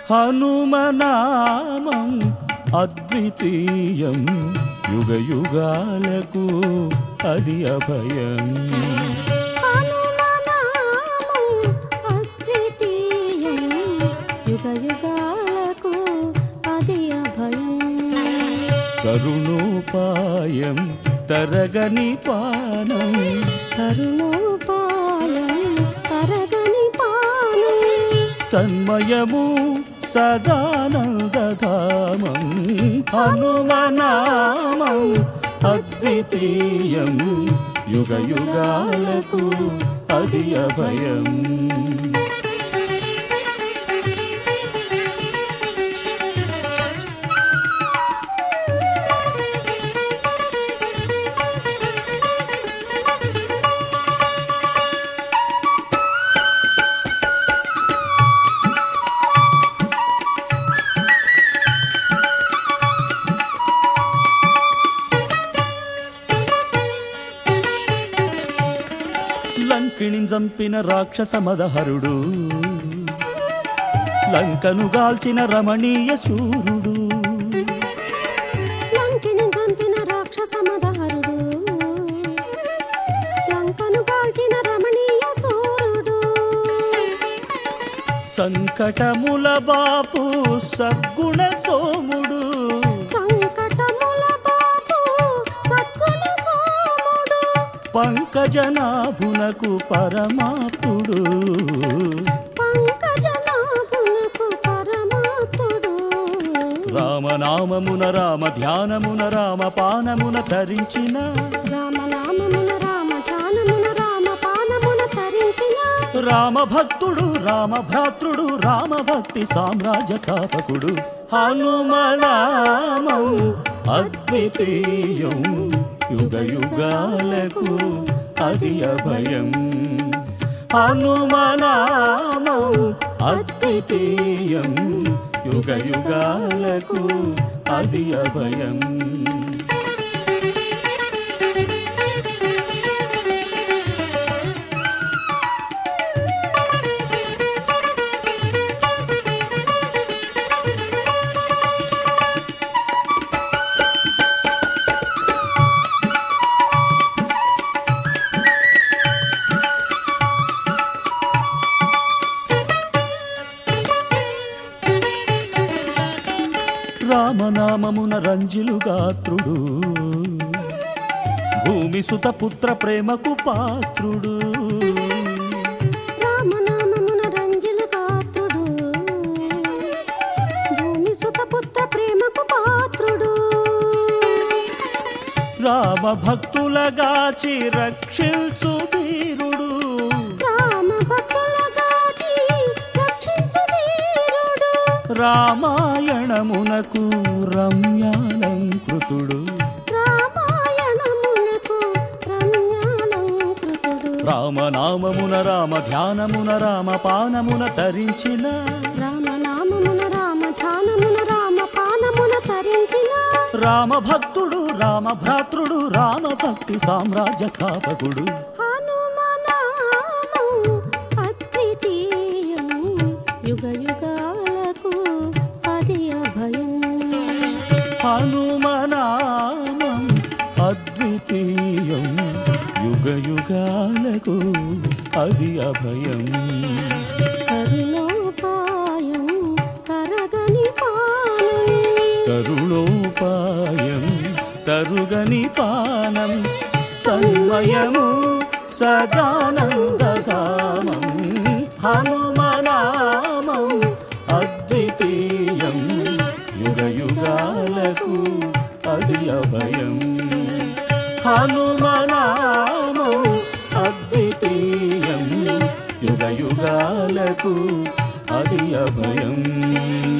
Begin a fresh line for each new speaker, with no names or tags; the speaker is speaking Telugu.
హనుమనామం అద్వితీయం యుగ యుగాలకు అది అభయం
హనుమనామం అద్వితీయం యుగ యుగాలకు అది అభయం
తరుణోపాయం తరగని పానం
తరుణోపాయం తరగని పానం
తన్మయము సదానందధామం హనుమనామం అద్వితీయం యుగ యుగాలకు అది అభయం లంకిణి చంపిన రాక్షస మదహరుడు లంకను గాల్చిన రమణీయ శూరుడు
లంకిని చంపిన రాక్షస మదహరుడు లంకను కాల్చిన రమణీయ సూర్యుడు
సంకటముల బాపు సద్గుణ సోముడు
సంకటముల బాబు సద్గుణ సోముడు
పంకజనాభునకు పరమాత్ముడు
పంకజనాభునకు పరమాత్ముడు
రామనామమున రామ ధ్యానమున రామ పానమున ధరించిన
రామనామమున రామ జానమున రామ పానమున తరించిన
రామ భక్తుడు రామ భ్రాతృడు రామ భక్తి సామ్రాజ్య స్థాపకుడు హనుమనామం అద్వితీయం యుగ యుగాలకు అది అభయం హనుమనామం అద్వితీయం యుగ యుగాలకు అది అభయం రామనామమున రంజిలు గాత్రుడు భూమి సుత పుత్ర ప్రేమకు పాత్రుడు
రామనామమున రంజిలు గాత్రుడు భూమి సుత పుత్ర ప్రేమకు పాత్రుడు
రామ భక్తులగాచి రక్షించు ధీరుడు
రామ భక్తులగాచి రక్షించు ధీరుడు
రామాయణమునకు రమ్యాలంకృతుడు
రామాయణమునకు రమ్యాలంకృతుడు
రామనామమున రామ ధ్యానమున రామ పానమున తరించిన
రామనామమున రామ ధ్యానమున రామ పానమున తరించిన
రామ భక్తుడు రామ భ్రాతృడు రామ భక్తి సామ్రాజ్య స్థాపకుడు
హనుమనామం అద్వితీయం యుగ యుగాలకు అది అభయం
హనుమనామం అద్వితీయం యుగ యుగాలకు అది అభయం
కరుణోపాయం తరగని పానం
తరుణోపాయం తరుగని పానం తన్మయము సదానందధామం హనుమనామం అద్వితీయం యుగ యుగాలకు అది అభయం హనుమనామం అద్వితీయం యుగ యుగాలకు అది అభయం